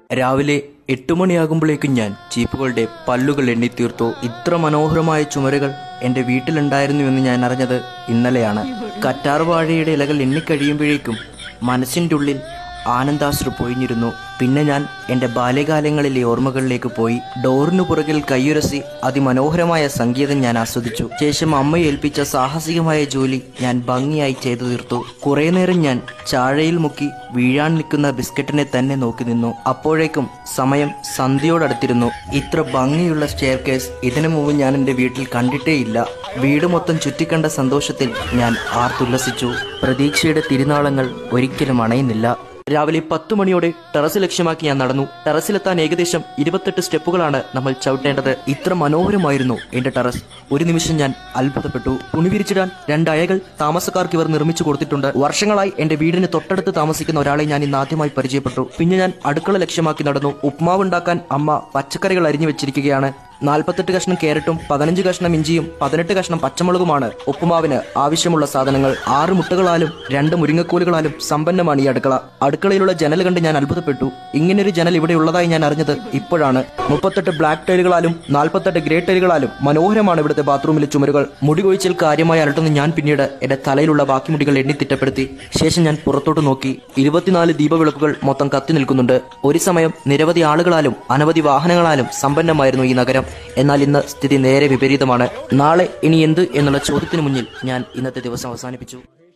രാവിലെ എട്ടു മണിയാകുമ്പോഴേക്കും ഞാൻ ചീപ്പുകളുടെ പല്ലുകൾ എണ്ണിത്തീർത്തു ഇത്ര മനോഹരമായ ചുമരുകൾ എൻ്റെ വീട്ടിലുണ്ടായിരുന്നു എന്ന് ഞാൻ അറിഞ്ഞത് ഇന്നലെയാണ് കറ്റാർ വാഴയുടെ ഇലകൾ എണ്ണിക്കഴിയുമ്പോഴേക്കും മനസ്സിൻ്റെ ഉള്ളിൽ ആനന്ദാശ്രു പൊഴിഞ്ഞിരുന്നു പിന്നെ ഞാൻ എൻ്റെ ബാല്യകാലങ്ങളിലെ ഓർമ്മകളിലേക്ക് പോയി ഡോറിനു പുറകിൽ കയ്യുരസി അതിമനോഹരമായ സംഗീതം ഞാൻ ആസ്വദിച്ചു ശേഷം അമ്മ ഏൽപ്പിച്ച സാഹസികമായ ജോലി ഞാൻ ഭംഗിയായി ചെയ്തു തീർത്തു കുറേ നേരം ഞാൻ ചാഴയിൽ മുക്കി വീഴാൻ നിൽക്കുന്ന ബിസ്ക്കറ്റിനെ തന്നെ നോക്കി നിന്നു അപ്പോഴേക്കും സമയം സന്ധ്യയോടടുത്തിരുന്നു ഇത്ര ഭംഗിയുള്ള സ്റ്റെയർ കേസ് ഇതിനു മുമ്പ് ഞാൻ എൻ്റെ വീട്ടിൽ കണ്ടിട്ടേയില്ല വീട് മൊത്തം ചുറ്റിക്കണ്ട സന്തോഷത്തിൽ ഞാൻ ആർത്തുല്ലസിച്ചു പ്രതീക്ഷയുടെ തിരുനാളങ്ങൾ ഒരിക്കലും അണയുന്നില്ല രാവിലെ പത്തു മണിയോടെ ടെറസ് ലക്ഷ്യമാക്കി ഞാൻ നടന്നു ടെറസിലെത്താൻ ഏകദേശം ഇരുപത്തെട്ട് സ്റ്റെപ്പുകളാണ് നമ്മൾ ചവിട്ടേണ്ടത് ഇത്ര മനോഹരമായിരുന്നു എന്റെ ടെറസ് ഒരു നിമിഷം ഞാൻ അത്ഭുതപ്പെട്ടു തുണി വിരിച്ചിടാൻ രണ്ട് അയകൾ താമസക്കാർക്ക് ഇവർ നിർമ്മിച്ചു കൊടുത്തിട്ടുണ്ട് വർഷങ്ങളായി എന്റെ വീടിന് തൊട്ടടുത്ത് താമസിക്കുന്ന ഒരാളെ ഞാൻ ഇന്ന് ആദ്യമായി പരിചയപ്പെട്ടു പിന്നെ ഞാൻ അടുക്കള ലക്ഷ്യമാക്കി നടന്നു ഉപ്മാവ് ഉണ്ടാക്കാൻ അമ്മ പച്ചക്കറികൾ അരിഞ്ഞു വെച്ചിരിക്കുകയാണ് നാൽപ്പത്തെട്ട് കഷ്ണം ക്യാരറ്റും പതിനഞ്ച് കഷ്ണം ഇഞ്ചിയും പതിനെട്ട് കഷ്ണം പച്ചമുളകുമാണ് ഉപ്പുമാവിന് ആവശ്യമുള്ള സാധനങ്ങൾ ആറ് മുട്ടകളാലും രണ്ട് മുരിങ്ങക്കോലുകളാലും സമ്പന്നമാണ് ഈ അടുക്കള അടുക്കളയിലുള്ള ജനൽ കണ്ട് ഞാൻ അത്ഭുതപ്പെട്ടു ഇങ്ങനൊരു ജനൽ ഇവിടെ ഉള്ളതായി ഞാൻ അറിഞ്ഞത് ഇപ്പോഴാണ് മുപ്പത്തെട്ട് ബ്ലാക്ക് ടൈലുകളാലും നാൽപ്പത്തെട്ട് ഗ്രേ ടൈലുകളാലും മനോഹരമാണ് ഇവിടുത്തെ ബാത്റൂമിലെ ചുമരുകൾ മുടി കൊഴിച്ചിൽ കാര്യമായി അലട്ടുന്ന ഞാൻ പിന്നീട് എന്റെ തലയിലുള്ള ബാക്കി മുടികൾ എണ്ണി തിട്ടപ്പെടുത്തി ശേഷം ഞാൻ പുറത്തോട്ട് നോക്കി ഇരുപത്തിനാല് ദീപവിളക്കുകൾ മൊത്തം കത്തി നിൽക്കുന്നുണ്ട് ഒരു സമയം നിരവധി ആളുകളാലും അനവധി വാഹനങ്ങളാലും സമ്പന്നമായിരുന്നു ഈ നഗരം എന്നാൽ ഇന്ന് സ്ഥിതി നേരെ വിപരീതമാണ് നാളെ ഇനി എന്ത് എന്നുള്ള ചോദ്യത്തിന് മുന്നിൽ ഞാൻ ഇന്നത്തെ ദിവസം അവസാനിപ്പിച്ചു